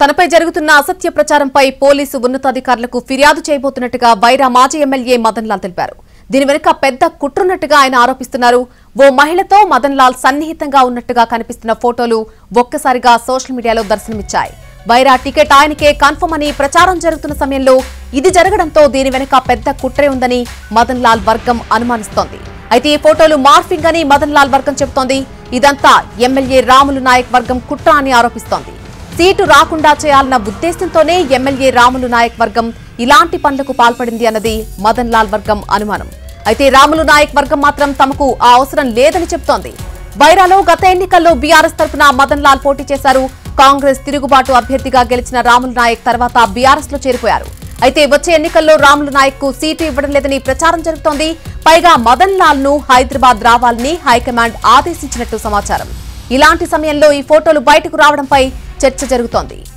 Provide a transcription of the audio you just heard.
తనపై జరుగుతున్న అసత్య ప్రచారంపై పోలీసు ఉన్నతాధికారులకు ఫిర్యాదు చేయబోతున్నట్టుగా వైరా మాజీ ఎమ్మెల్యే మదన్ లాల్ తెలిపారు దీని వెనుక పెద్ద కుట్రున్నట్టుగా ఆయన ఆరోపిస్తున్నారు ఓ మహిళతో మదన్ లాల్ సన్నిహితంగా ఉన్నట్టుగా కనిపిస్తున్న ఫోటోలు ఒక్కసారిగా సోషల్ మీడియాలో దర్శనమిచ్చాయి వైరా టికెట్ ఆయనకే కన్ఫర్మ్ అని ప్రచారం జరుగుతున్న సమయంలో ఇది జరగడంతో దీని వెనుక పెద్ద కుట్రే ఉందని మదన్ లాల్ వర్గం అనుమానిస్తోంది అయితే ఈ ఫోటోలు మార్ఫింగ్ అని మదన్ లాల్ వర్గం చెబుతోంది ఇదంతా ఎమ్మెల్యే రాములు నాయక్ వర్గం కుట్ర అని ఆరోపిస్తోంది సీటు రాకుండా చేయాలన్న ఉద్దేశంతోనే ఎమ్మెల్యే రాములు నాయక్ వర్గం ఇలాంటి పనులకు పాల్పడింది అన్నది మదన్ లాల్ వర్గం అనుమానం అయితే రాములు నాయక్ వర్గం మాత్రం తమకు ఆ అవసరం లేదని చెబుతోంది బైరాలో గత ఎన్నికల్లో బీఆర్ఎస్ తరఫున మదన్ లాల్ పోటీ చేశారు కాంగ్రెస్ తిరుగుబాటు అభ్యర్థిగా గెలిచిన రాములు నాయక్ తర్వాత బీఆర్ఎస్ లో చేరిపోయారు అయితే వచ్చే ఎన్నికల్లో రాములు నాయక్ కు సీటు ఇవ్వడం లేదని ప్రచారం జరుగుతోంది పైగా మదన్ లాల్ ను హైదరాబాద్ రావాలని హైకమాండ్ ఆదేశించినట్టు సమాచారం ఇలాంటి సమయంలో ఈ ఫోటోలు బయటకు రావడంపై చర్చ జరుగుతోంది